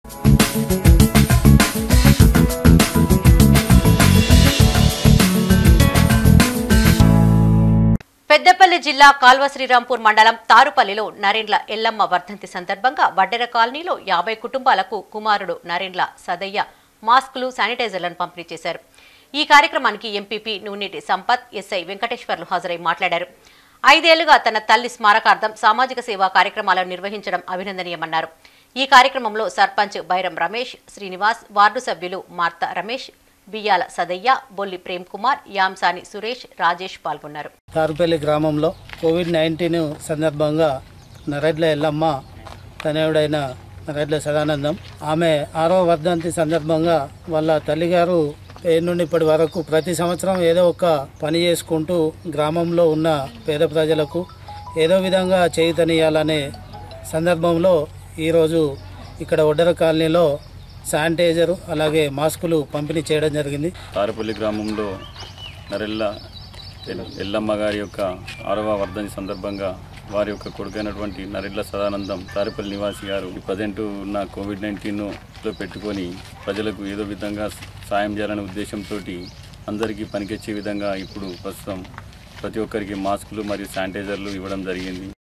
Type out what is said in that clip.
పెద్దపల్లి జిల్లా కాల్వ శ్రీరాంపూర్ మండలం తారుపల్లిలో నరేండ్ల ఎల్లమ్మ వర్ధంతి సందర్భంగా వడ్డెర కాలనీలో యాభై కుటుంబాలకు కుమారుడు నరేండ్ల సదయ్య మాస్కులు శానిటైజర్లను పంపిణీ చేశారు ఈ కార్యక్రమానికి ఎంపీపీ నూనెటి సంపత్ ఎస్ఐ వెంకటేశ్వర్లు హాజరై మాట్లాడారు ఐదేళ్లుగా తన తల్లి స్మారకార్థం సామాజిక సేవా కార్యక్రమాలను నిర్వహించడం అభినందనీయమన్నారు ఈ కార్యక్రమంలో సర్పంచ్ బైరం రమేష్ శ్రీనివాస్ వార్డు సభ్యులు మార్తా రమేష్ బియ్యాల సదయ్య బొల్లి ప్రేమ్ కుమార్ యాంసాని సురేష్ రాజేష్ పాల్గొన్నారు తారుపల్లి గ్రామంలో కోవిడ్ నైన్టీన్ సందర్భంగా నరెడ్ల ఎల్లమ్మ తనయుడైన నరెడ్ల సదానందం ఆమె ఆరో వర్ధంతి సందర్భంగా వాళ్ళ తల్లిగారు పేరు నుండి ఇప్పటి వరకు ప్రతి సంవత్సరం ఏదో ఒక పని చేసుకుంటూ గ్రామంలో ఉన్న పేద ప్రజలకు ఏదో విధంగా చేయుతనియాలనే సందర్భంలో ఈరోజు ఇక్కడ ఒడ్డర కాలనీలో శానిటైజర్ అలాగే మాస్కులు పంపిణీ చేయడం జరిగింది తారపల్లి గ్రామంలో నరెల్ల ఎల్- ఎల్లమ్మ గారి యొక్క ఆరవ వర్ధని సందర్భంగా వారి యొక్క కొడుకైనటువంటి నరెల్ల సదానందం తారేపల్లి నివాసి గారు ఈ ప్రజెంట్ ఉన్న కోవిడ్ నైన్టీన్లో పెట్టుకొని ప్రజలకు ఏదో విధంగా సాయం చేయాలనే ఉద్దేశంతో అందరికీ పనికొచ్చే విధంగా ఇప్పుడు ప్రస్తుతం ప్రతి ఒక్కరికి మాస్కులు మరియు శానిటైజర్లు ఇవ్వడం జరిగింది